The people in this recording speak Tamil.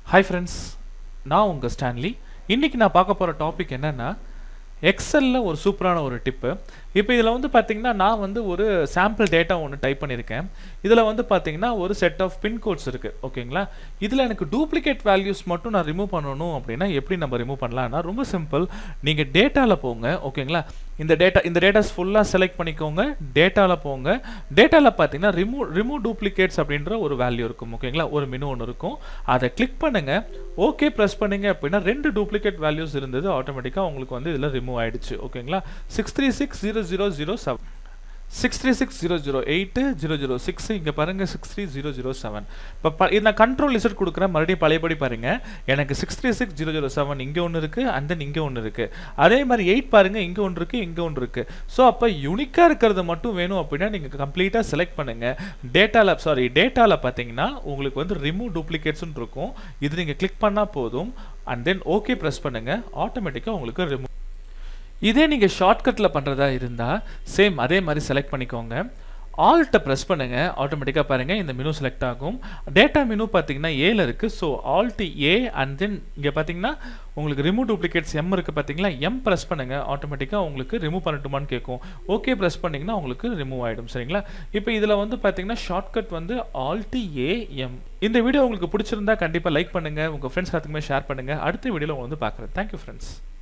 ஹாய் ஃப்ரெண்ட்ஸ் நான் உங்கள் ஸ்டான்லி இன்றைக்கி நான் பார்க்க போகிற டாபிக் என்னென்னா எக்ஸலில் ஒரு சூப்பரான ஒரு டிப்பு இப்போ இதில் வந்து பார்த்தீங்கன்னா நான் வந்து ஒரு சாம்பிள் டேட்டா ஒன்று டைப் பண்ணியிருக்கேன் இதில் வந்து பார்த்தீங்கன்னா ஒரு செட் ஆஃப் பின் கோட்ஸ் இருக்குது ஓகேங்களா இதில் எனக்கு டூப்ளிகேட் வேல்யூஸ் மட்டும் நான் ரிமூவ் பண்ணணும் அப்படின்னா எப்படி நம்ம ரிமூவ் பண்ணலாம்னா ரொம்ப சிம்பிள் நீங்கள் டேட்டாவில் போங்க ஓகேங்களா இந்த டேட்டா இந்த டேட்டாஸ் ஃபுல்லாக செலக்ட் பண்ணிக்கோங்க டேட்டாவில் போங்க டேட்டாவில் பார்த்தீங்கன்னா ரிமூவ் ரிமூவ் டூப்ளிகேட்ஸ் அப்படின்ற ஒரு வேல்யூ இருக்கும் ஓகேங்களா ஒரு மெனு ஒன்று இருக்கும் அதை கிளிக் பண்ணுங்க ஓகே ப்ரெஸ் பண்ணீங்க அப்படின்னா ரெண்டு டூப்ளிகேட் வேல்யூஸ் இருந்தது ஆட்டோமேட்டிக்காக உங்களுக்கு வந்து இதில் ரிமூவ் ஆயிடுச்சு ஓகேங்களா six three six zero zero zero seven six three six zero zero eight zero zero six இங்கே பாருங்கள் six three zero zero seven இப்போ ப இது நான் கண்ட்ரோல் லிசட் கொடுக்குறேன் மறுபடியும் பழையபடி பாருங்கள் எனக்கு six three six zero zero seven இங்கே ஒன்று இருக்குது அண்ட் தென் இங்கே ஒன்று இருக்குது அதே மாதிரி எயிட் பாருங்கள் இங்கே ஒன்று இருக்குது இங்கே ஒன்று இருக்குது ஸோ அப்போ யூனிக்காக இருக்கிறது மட்டும் வேணும் அப்படின்னா நீங்கள் கம்ப்ளீட்டாக செலக்ட் பண்ணுங்கள் டேட்டாவில் சாரி டேட்டாவில் பார்த்தீங்கன்னா உங்களுக்கு வந்து ரிமூவ் டூப்ளிகேட்ஸ்னு இருக்கும் இது நீங்கள் கிளிக் பண்ணால் போதும் அண்ட் தென் ஓகே ப்ரெஸ் பண்ணுங்கள் ஆட்டோமேட்டிக்காக உங்களுக்கு ரிமூவ் இதே நீங்கள் ஷார்ட்கட்டில் பண்ணுறதா இருந்தால் சேம் அதே மாதிரி செலக்ட் பண்ணிக்கோங்க ஆல்ட்டை ப்ரெஸ் பண்ணுங்கள் ஆட்டோமேட்டிக்காக பாருங்கள் இந்த மெனு செலக்ட் ஆகும் டேட்டா மெனு பார்த்தீங்கன்னா ஏல இருக்குது so alt A and then இங்கே பார்த்தீங்கன்னா உங்களுக்கு ரிமூவ் டூப்ளிகேட்ஸ் எம் இருக்குது பார்த்தீங்களா எம் ப்ரெஸ் பண்ணுங்கள் ஆட்டோமேட்டிக்காக உங்களுக்கு ரிமூவ் பண்ணட்டுமான்னு கேட்கும் ஓகே ப்ரெஸ் பண்ணிங்கன்னா உங்களுக்கு ரிமூவ் ஆகிடும் சரிங்களா இப்போ இதில் வந்து பார்த்தீங்கன்னா ஷார்ட்கட் வந்து ஆல்ட் ஏ எம் இந்த வீடியோ உங்களுக்கு பிடிச்சிருந்தா கண்டிப்பாக லைக் பண்ணுங்கள் உங்கள் ஃப்ரெண்ட்ஸ் எல்லாத்துக்குமே ஷேர் பண்ணுங்கள் அடுத்த வீடியோவில் வந்து பார்க்குறேன் தேங்க்யூ ஃப்ரெண்ட்ஸ்